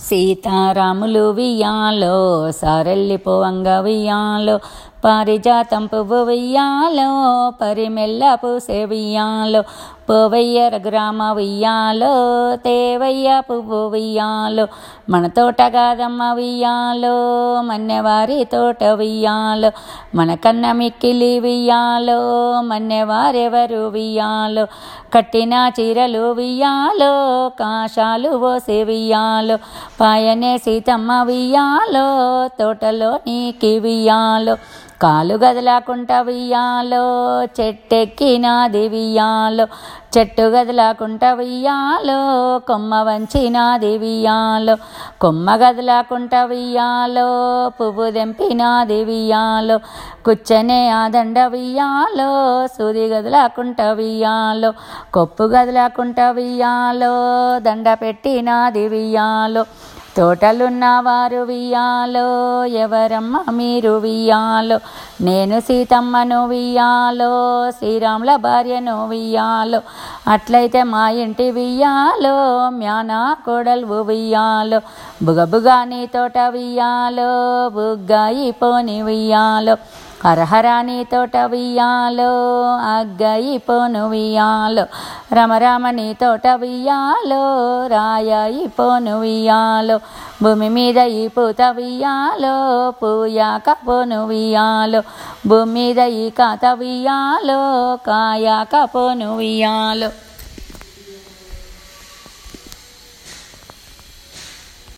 సీతారాములు వియ్యాలో సారెల్లిపోవంగ వియ్యాలో పారిజాతం పువ్వు వియ్యాలో పరిమెల్ల పూసే వియ్యాలో పోవయ్య రఘురామ వియ్యాలో తేవయ్య పువ్వు వియ్యాలో మన తోట కాదమ్మ వియ్యాలో మన్నెవారి తోట వియ్యాలో మన కన్న మిక్కిలి వియ్యాలో మన్నెవారెవరు వియ్యాలో కట్టిన చీరలు వియ్యాలో కాషాలు పోసే వియ్యాలో పాయనే సీతమ్మ వియ్యాలో తోటలో నీకి వియ్యాలో కాలు గదలాకుంటా వియ్యాలో చెట్టెక్కినాది వియ్యాలో చెట్టు గదలాకుంటా వియ్యాలో కొమ్మ వంచినాది వియ్యాలో కొమ్మ గదలాకుంటా వియ్యాలో పువ్వు దెంపినాది వియ్యాలో కూర్చనే ఆ దండ వియ్యాలో సూది గదలాకుంటా వియ్యాలో కొప్పు గదలాకుంటా వియ్యాలో దండ పెట్టినాది వియ్యాలో తోటలున్న వారు వియ్యాలో ఎవరమ్మ మీరు వియ్యాలో నేను సీతమ్మను వియ్యాలో శ్రీరాముల భార్యను వియ్యాలో అట్లయితే మా ఇంటి వియ్యాలో మ్యానా కొడలు వియ్యాలో బుగబుగా నీ తోట వియ్యాలో బుగ్గాయి పోని వియ్యాలో హరహరాని తోట వియ్యాలో అగ్గయి పోను వియ్యాలో రమరామని తోట వియ్యాలో రాయాయి పోను వియ్యాలో భూమి మీద ఈ పూత వియ్యాలో పూయాక పోను వియ్యాలో భూమి మీద ఈ కాత వియ్యాలో కాయాక పోను వియ్యాలో